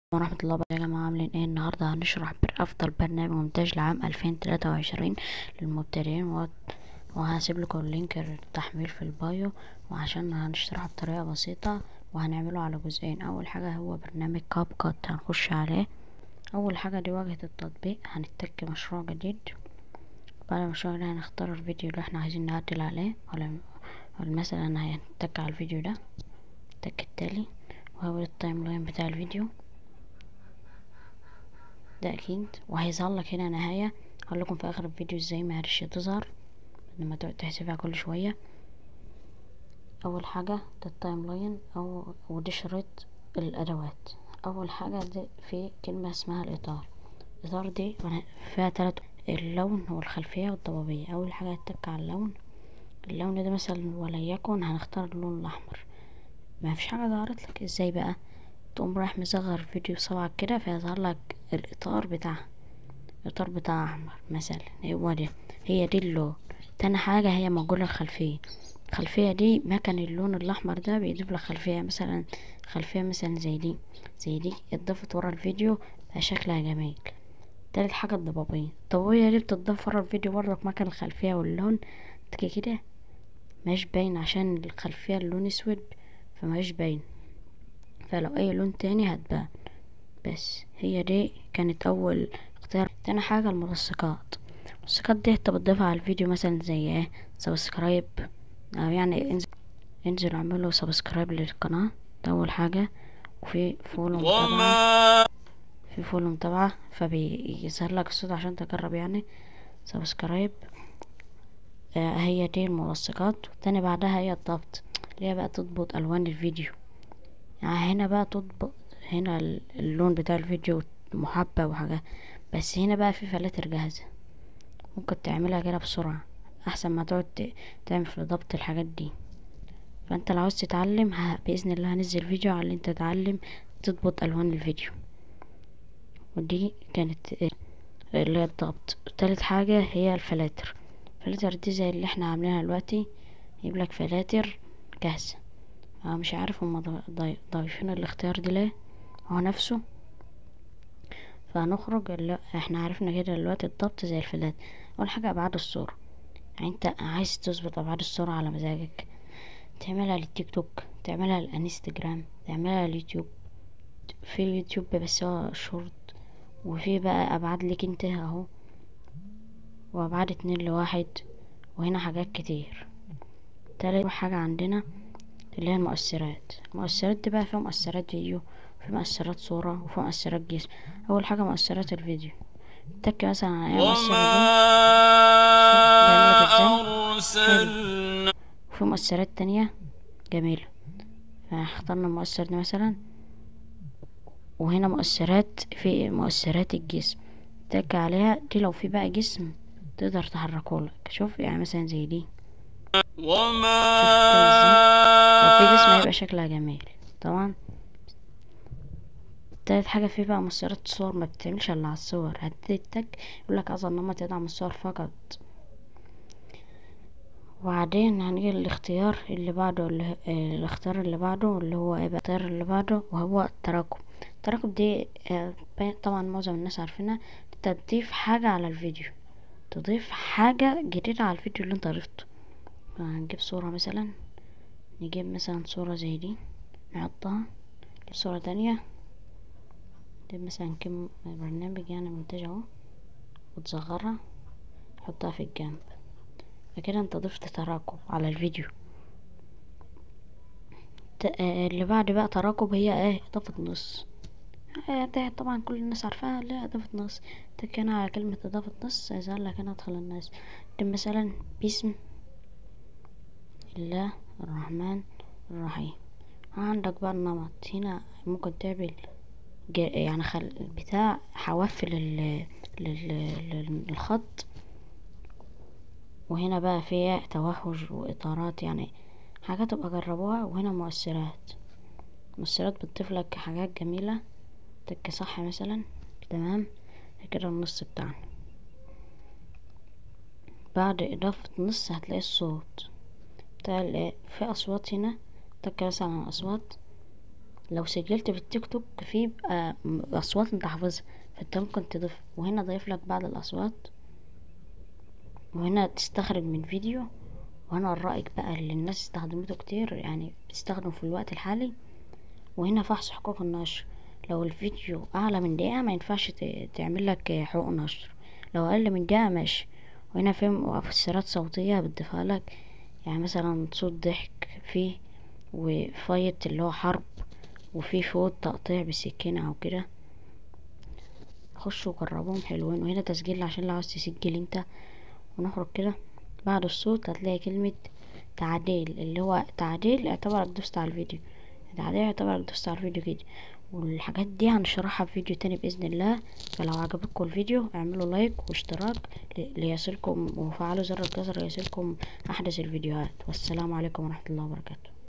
ورحمة الله وبركاته يا جماعة عاملين ايه النهاردة هنشرح أفضل برنامج مونتاج لعام ألفين تلاتة وعشرين للمبتدئين و- وهسيب لكم اللينك التحميل في البايو وعشان هنشرحه بطريقة بسيطة وهنعمله على جزئين أول حاجة هو برنامج كاب كات هنخش عليه أول حاجة دي واجهة التطبيق هنتك مشروع جديد بعد المشروع ده هنختار الفيديو اللي احنا عايزين نعدل عليه ولا ولا مثلا هنتك على الفيديو ده التك التالي وهو التايم لاين بتاع الفيديو ده اكيد وهيظهر لك هنا نهايه هقول لكم في اخر الفيديو ازاي ما هرش تظهر لما تقعد تحسبها كل شويه اول حاجه ده التايم لاين او ودي شريط الادوات اول حاجه دي في كلمه اسمها الاطار الاطار دي فيها تلات اللون والخلفيه والضبابيه اول حاجه هتك على اللون اللون ده مثلا وليكن هنختار اللون الاحمر ما فيش حاجه ظهرت لك ازاي بقى تقوم رايح مصغر فيديو بصبعك كده فيظهر لك الاطار بتاعها الاطار بتاع احمر مثلا هو ده هي دي اللون تاني حاجة هي موجودة الخلفية الخلفية دي مكان اللون الاحمر ده بيضيف لك خلفية مثلا خلفية مثلا زي دي زي دي اتضافت ورا الفيديو فشكلها جميل تالت حاجة الضبابية الضبابية دي بتضاف ورا الفيديو برضك مكان الخلفية واللون تكي كده مش باين عشان الخلفية اللون اسود فمش باين فلو اي لون تاني هتبان بس هي دي كانت اول اختيار تاني حاجة الملصقات الملصقات دي انت بتضيفها على الفيديو مثلا زي ايه سبسكرايب او يعني انزل انزل اعملوا سبسكرايب للقناة ده اول حاجة وفي فولو متابعة في فولو متابعة فبيظهر لك الصوت عشان تجرب يعني سبسكرايب آه هي دي الملصقات تاني بعدها هي الضبط اللي هي بقى تضبط الوان الفيديو يعني هنا بقى تطبق هنا اللون بتاع الفيديو محبة وحاجة بس هنا بقى في فلاتر جاهزة ممكن تعملها كده بسرعة احسن ما تقعد تعمل في ضبط الحاجات دي فانت لو عاوز تتعلم ها باذن الله هنزل فيديو على اللي انت تتعلم تضبط الوان الفيديو ودي كانت اللي هي الضبط تالت حاجة هي الفلاتر الفلاتر دي زي اللي احنا عاملينها دلوقتي يجيب لك فلاتر جاهزة أنا مش عارف هما ضايفين الاختيار دي ليه هو نفسه فهنخرج اللي احنا عرفنا كده دلوقتي الضبط زي الفلات اول حاجة ابعاد الصورة يعني انت عايز تظبط ابعاد الصورة على مزاجك تعملها للتيك توك تعملها للانستجرام تعملها لليوتيوب في اليوتيوب بس هو شورت وفي بقى ابعاد ليك انت اهو وابعاد اتنين لواحد وهنا حاجات كتير تالت حاجة عندنا اللي هي المؤثرات المؤثرات دي بقى فيها مؤثرات فيديو وفي مؤثرات صورة وفي مؤثرات جسم أول حاجة مؤثرات الفيديو تك مثلا على أي مؤثرة دي وفي مؤثرات تانية جميلة فاخترنا المؤثر ده مثلا وهنا مؤثرات في مؤثرات الجسم تك عليها دي لو في بقى جسم تقدر تحركهولك شوف يعني مثلا زي دي وما لو في جسم هيبقى شكلها جميل طبعا تالت حاجة في بقى مؤثرات صور ما بتعملش الا على الصور هتتك يقولك عايز انما تدعم الصور فقط وبعدين هنيجي الاختيار اللي بعده اللي اه الاختيار اللي بعده اللي هو ايه بقى الاختيار اللي بعده وهو التراكم التراكم دي اه طبعا معظم الناس عارفينها تضيف حاجة على الفيديو تضيف حاجة جديدة على الفيديو اللي انت ضفته هنجيب صورة مثلا نجيب مثلا صورة زي دي نحطها صورة تانية نجيب مثلا كم برنامج يعني منتج اهو وتصغرها نحطها في الجنب كده انت ضفت تراكب على الفيديو اللي بعد بقى تراكب هي ايه اضافة نص ده طبعا كل الناس عارفاها اللي هي اضافة نص تك هنا على كلمة اضافة نص هيظهر لك هنا ادخل الناس دي مثلا باسم الله الرحمن الرحيم عندك بقى النمط هنا ممكن تعمل يعني خل بتاع حواف لل... لل... للخط وهنا بقى فيها توهج واطارات يعني حاجات تبقى جربوها وهنا مؤثرات مؤثرات بتضيف لك حاجات جميلة تك صح مثلا تمام كده النص بتاعنا بعد اضافة نص هتلاقي الصوت بتاع في اصوات هنا تك مثلا اصوات لو سجلت بالتيك توك في بقى م- اصوات انت حافظها فانت ممكن تضيف وهنا ضيف لك بعض الاصوات وهنا تستخرج من فيديو وهنا الرائج بقى اللي الناس استخدمته كتير يعني بتستخدمه في الوقت الحالي وهنا فحص حقوق النشر لو الفيديو اعلى من دقيقة ما ينفعش ت- تعمل لك حقوق نشر لو اقل من دقيقة ماشي وهنا في مؤثرات صوتية بتضيفها لك يعني مثلا صوت ضحك فيه وفايت اللي هو حرب وفي فوت تقطيع بالسكينة او كده خشوا جربوهم حلوين وهنا تسجيل عشان لو عاوز تسجل انت ونخرج كده بعد الصوت هتلاقي كلمة تعديل اللي هو تعديل اعتبرك دوست على الفيديو تعديل اعتبرك دوست على الفيديو كده والحاجات دي هنشرحها في فيديو تاني بإذن الله فلو عجبكم الفيديو اعملوا لايك واشتراك ل- ليصلكم وفعلوا زر الجرس ليصلكم أحدث الفيديوهات والسلام عليكم ورحمة الله وبركاته